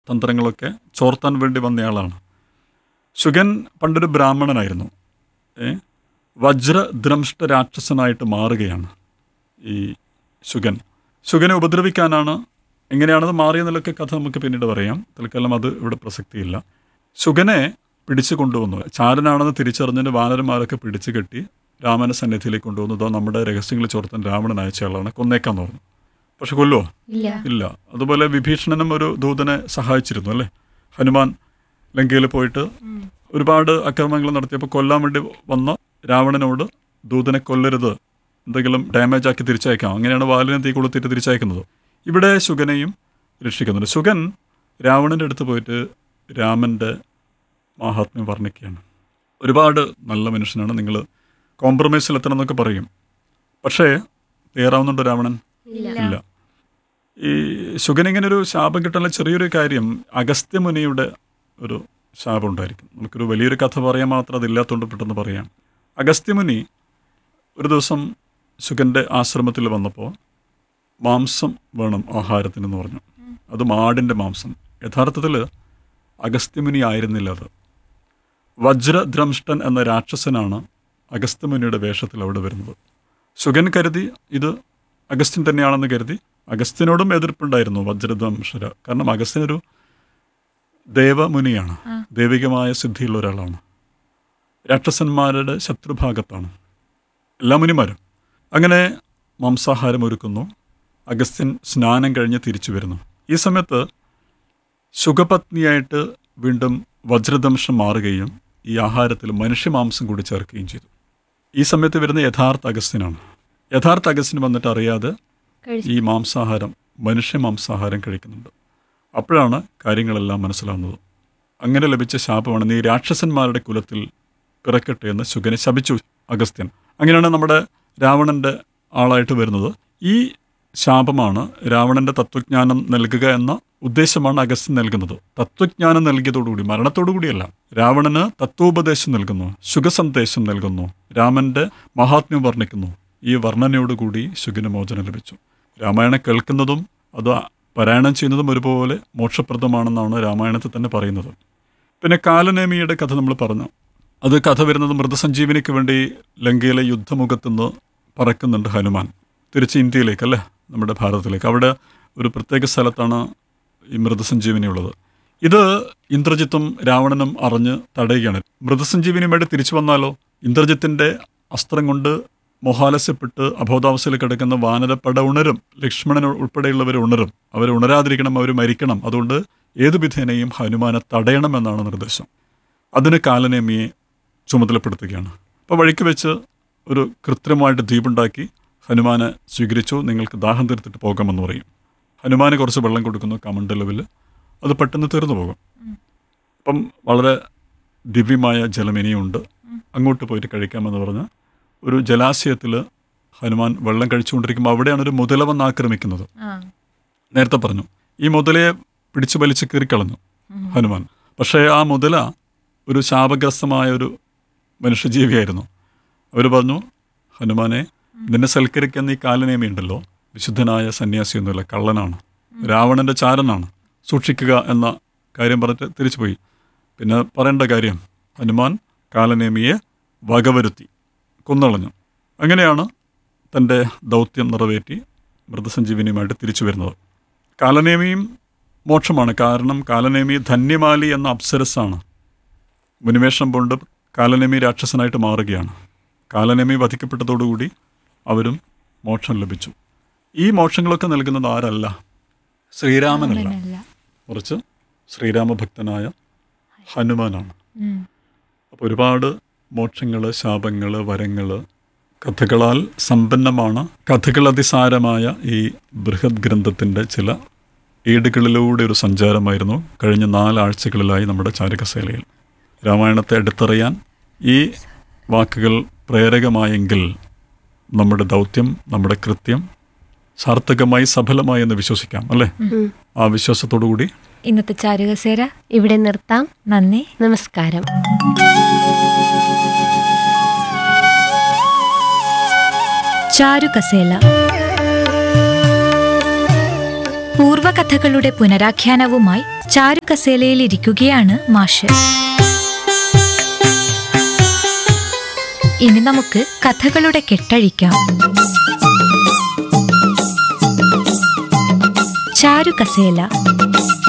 തന്ത്രങ്ങളൊക്കെ ചോർത്താൻ വേണ്ടി വന്നയാളാണ് ശുഗൻ പണ്ടൊരു ബ്രാഹ്മണനായിരുന്നു ഏ വജ്രദ്രംഷ്ട രാക്ഷസനായിട്ട് മാറുകയാണ് ഈ ശുഗൻ ശുഗനെ ഉപദ്രവിക്കാനാണ് എങ്ങനെയാണത് മാറിയെന്നുള്ളൊക്കെ കഥ നമുക്ക് പിന്നീട് പറയാം തൽക്കാലം അത് ഇവിടെ പ്രസക്തിയില്ല ശുഗനെ പിടിച്ചു കൊണ്ടുവന്നു ചാരനാണെന്ന് തിരിച്ചറിഞ്ഞതിന് വാനരന്മാരൊക്കെ പിടിച്ചു കെട്ടി രാമന്റെ സന്നിധിയിലേക്ക് കൊണ്ടുവന്നു ഇതോ നമ്മുടെ രഹസ്യങ്ങൾ ചോർത്താൻ രാവണൻ അയച്ചയാളാണ് കൊന്നേക്കാന്ന് പറഞ്ഞു പക്ഷെ കൊല്ലുവോ ഇല്ല ഇല്ല അതുപോലെ വിഭീഷണനും ഒരു ദൂതനെ സഹായിച്ചിരുന്നു അല്ലേ ഹനുമാൻ ലങ്കയിൽ പോയിട്ട് ഒരുപാട് അക്രമങ്ങൾ നടത്തിയപ്പോൾ കൊല്ലാൻ വേണ്ടി വന്ന രാവണനോട് ദൂതനെ കൊല്ലരുത് എന്തെങ്കിലും ഡാമേജ് ആക്കി തിരിച്ചയക്കാം അങ്ങനെയാണ് വാലിനെ തീ കൊളുത്തിട്ട് തിരിച്ചയക്കുന്നത് ഇവിടെ ശുഗനെയും രക്ഷിക്കുന്നുണ്ട് ശുഗൻ രാവണൻ്റെ അടുത്ത് പോയിട്ട് രാമൻ്റെ മാഹാത്മ്യം വർണ്ണിക്കുകയാണ് ഒരുപാട് നല്ല മനുഷ്യനാണ് നിങ്ങൾ കോംപ്രമൈസിലെത്തണം എന്നൊക്കെ പറയും പക്ഷേ തയ്യാറാവുന്നുണ്ടോ രാവണൻ ഇല്ല ഈ ശുഗനിങ്ങനെ ഒരു ശാപം കിട്ടാനുള്ള ചെറിയൊരു കാര്യം അഗസ്ത്യമുനിയുടെ ഒരു ശാപം ഉണ്ടായിരിക്കും നമുക്കൊരു വലിയൊരു കഥ പറയാൻ മാത്രം അതില്ലാത്തതുകൊണ്ട് പെട്ടെന്ന് പറയാം അഗസ്ത്യമുനി ഒരു ദിവസം ശുഗൻ്റെ ആശ്രമത്തിൽ വന്നപ്പോൾ മാംസം വേണം ആഹാരത്തിനെന്ന് പറഞ്ഞു അത് മാടിൻ്റെ മാംസം യഥാർത്ഥത്തിൽ അഗസ്ത്യമുനി ആയിരുന്നില്ല അത് വജ്രദ്രംഷ്ടൻ എന്ന രാക്ഷസനാണ് അഗസ്ത്യമുനിയുടെ വേഷത്തിൽ അവിടെ വരുന്നത് ശുഗൻ കരുതി ഇത് അഗസ്ത്യൻ തന്നെയാണെന്ന് കരുതി അഗസ്ത്യനോടും എതിർപ്പുണ്ടായിരുന്നു വജ്രദ്വംശര കാരണം അഗസ്ത്യനൊരു ദേവമുനിയാണ് ദൈവികമായ സിദ്ധിയുള്ള ഒരാളാണ് രാക്ഷസന്മാരുടെ ശത്രുഭാഗത്താണ് എല്ലാ മുനിമാരും അങ്ങനെ മാംസാഹാരം ഒരുക്കുന്നു അഗസ്ത്യൻ സ്നാനം കഴിഞ്ഞ് തിരിച്ചു വരുന്നു ഈ സമയത്ത് സുഖപത്നിയായിട്ട് വീണ്ടും വജ്രദംശം മാറുകയും ഈ ആഹാരത്തിൽ മനുഷ്യമാംസം കൂടി ചേർക്കുകയും ചെയ്തു ഈ സമയത്ത് വരുന്ന യഥാർത്ഥ അഗസ്ത്യനാണ് യഥാർത്ഥ അഗസ്ത്യൻ വന്നിട്ട് അറിയാതെ കഴിച്ചു ഈ മാംസാഹാരം മനുഷ്യ മാംസാഹാരം കഴിക്കുന്നുണ്ട് അപ്പോഴാണ് കാര്യങ്ങളെല്ലാം മനസ്സിലാവുന്നത് അങ്ങനെ ലഭിച്ച ശാപമാണ് നീ രാക്ഷസന്മാരുടെ കുലത്തിൽ പിറക്കട്ടെ എന്ന് ശുഗനെ ശപിച്ചു അഗസ്ത്യൻ അങ്ങനെയാണ് നമ്മുടെ രാവണന്റെ ആളായിട്ട് വരുന്നത് ഈ ശാപമാണ് രാവണന്റെ തത്വജ്ഞാനം നൽകുക എന്ന ഉദ്ദേശമാണ് അഗസ്ത്യൻ നൽകുന്നത് തത്വജ്ഞാനം നൽകിയതോടുകൂടി മരണത്തോടുകൂടിയല്ല രാവണന് തത്വോപദേശം നൽകുന്നു ശുഖസന്ദേശം നൽകുന്നു രാമന്റെ മഹാത്മ്യം വർണ്ണിക്കുന്നു ഈ വർണ്ണനയോടുകൂടി ശുഗന് മോചനം ലഭിച്ചു രാമായണം കേൾക്കുന്നതും അത് പാരായണം ചെയ്യുന്നതും ഒരുപോലെ മോക്ഷപ്രദമാണെന്നാണ് രാമായണത്തിൽ തന്നെ പറയുന്നത് പിന്നെ കാലനേമിയുടെ കഥ നമ്മൾ പറഞ്ഞു അത് കഥ വരുന്നത് മൃതസഞ്ജീവനിക്ക് വേണ്ടി ലങ്കയിലെ യുദ്ധമുഖത്തുനിന്ന് പറക്കുന്നുണ്ട് ഹനുമാൻ തിരിച്ച് ഇന്ത്യയിലേക്ക് അല്ലേ നമ്മുടെ ഭാരതത്തിലേക്ക് അവിടെ ഒരു പ്രത്യേക സ്ഥലത്താണ് ഈ മൃതസഞ്ജീവനി ഉള്ളത് ഇത് ഇന്ദ്രജിത്തും രാവണനും അറിഞ്ഞ് തടയുകയാണ് മൃതസഞ്ജീവനിയുമായിട്ട് തിരിച്ചു വന്നാലോ ഇന്ദ്രജിത്തിന്റെ അസ്ത്രം കൊണ്ട് മോഹാലസ്യപ്പെട്ട് അബോധാവസ്ഥയിൽ കിടക്കുന്ന വാനരപ്പട ഉണരും ലക്ഷ്മണൻ ഉൾപ്പെടെയുള്ളവർ ഉണരും അവർ ഉണരാതിരിക്കണം അവർ മരിക്കണം അതുകൊണ്ട് ഏതു വിധേനയും ഹനുമാനെ തടയണമെന്നാണ് നിർദ്ദേശം അതിന് കാലനേമിയെ ചുമതലപ്പെടുത്തുകയാണ് അപ്പോൾ വഴിക്ക് വെച്ച് ഒരു കൃത്രിമമായിട്ട് ദ്വീപുണ്ടാക്കി ഹനുമാനെ സ്വീകരിച്ചു നിങ്ങൾക്ക് ദാഹം തീർത്തിട്ട് പോകാമെന്ന് പറയും ഹനുമാന് കുറച്ച് വെള്ളം കൊടുക്കുന്നു കമണ്ടലവിൽ അത് പെട്ടെന്ന് തീർന്നു പോകും അപ്പം വളരെ ദിവ്യമായ ജലം ഇനിയുണ്ട് അങ്ങോട്ട് പോയിട്ട് കഴിക്കാമെന്ന് പറഞ്ഞ് ഒരു ജലാശയത്തിൽ ഹനുമാൻ വെള്ളം കഴിച്ചുകൊണ്ടിരിക്കുമ്പോൾ അവിടെയാണ് ഒരു മുതല വന്ന് ആക്രമിക്കുന്നത് ആ നേരത്തെ പറഞ്ഞു ഈ മുതലയെ പിടിച്ചു വലിച്ച് കീറിക്കളഞ്ഞു ഹനുമാൻ പക്ഷേ ആ മുതല ഒരു ശാപഗ്രസ്തമായ ഒരു മനുഷ്യജീവിയായിരുന്നു അവർ പറഞ്ഞു ഹനുമാനെ നിന്നെ സൽക്കരിക്കുന്ന ഈ കാലനേമിയുണ്ടല്ലോ വിശുദ്ധനായ സന്യാസിയൊന്നുമല്ല കള്ളനാണ് രാവണന്റെ ചാരനാണ് സൂക്ഷിക്കുക എന്ന കാര്യം പറഞ്ഞിട്ട് തിരിച്ചുപോയി പിന്നെ പറയേണ്ട കാര്യം ഹനുമാൻ കാലനേമിയെ വകവരുത്തി കൊന്നളഞ്ഞു അങ്ങനെയാണ് തൻ്റെ ദൗത്യം നിറവേറ്റി മൃതസഞ്ജീവനിയുമായിട്ട് തിരിച്ചു വരുന്നത് കാലനേമിയും മോക്ഷമാണ് കാരണം കാലനേമി ധന്യമാലി എന്ന അപ്സരസാണ് മുനിവേഷം കൊണ്ട് കാലനേമി രാക്ഷസനായിട്ട് മാറുകയാണ് കാലനേമി വധിക്കപ്പെട്ടതോടുകൂടി അവരും മോക്ഷം ലഭിച്ചു ഈ മോക്ഷങ്ങളൊക്കെ നൽകുന്നത് ആരല്ല ശ്രീരാമനല്ല അല്ല മറിച്ച് ശ്രീരാമഭക്തനായ ഹനുമാനാണ് ഉം. അപ്പോൾ ഒരുപാട് മോക്ഷങ്ങൾ ശാപങ്ങൾ വരങ്ങൾ കഥകളാൽ സമ്പന്നമാണ് കഥകൾ അതിസാരമായ ഈ ബൃഹത് ഗ്രന്ഥത്തിൻ്റെ ചില ഏടുകളിലൂടെ ഒരു സഞ്ചാരമായിരുന്നു കഴിഞ്ഞ നാലാഴ്ചകളിലായി നമ്മുടെ ചാരകശേലയിൽ രാമായണത്തെ അടുത്തറിയാൻ ഈ വാക്കുകൾ പ്രേരകമായെങ്കിൽ നമ്മുടെ ദൗത്യം നമ്മുടെ കൃത്യം സാർത്ഥകമായി സഫലമായി എന്ന് വിശ്വസിക്കാം അല്ലേ ആ വിശ്വാസത്തോടു കൂടി ഇന്നത്തെ ചാരുകസേര ഇവിടെ നിർത്താം നന്ദി നമസ്കാരം ചാരുകസേല പൂർവകഥകളുടെ പുനരാഖ്യാനവുമായി ചാരുകസേലയിൽ ഇരിക്കുകയാണ് മാഷ് ഇനി നമുക്ക് കഥകളുടെ കെട്ടഴിക്കാം ചാരുകസേല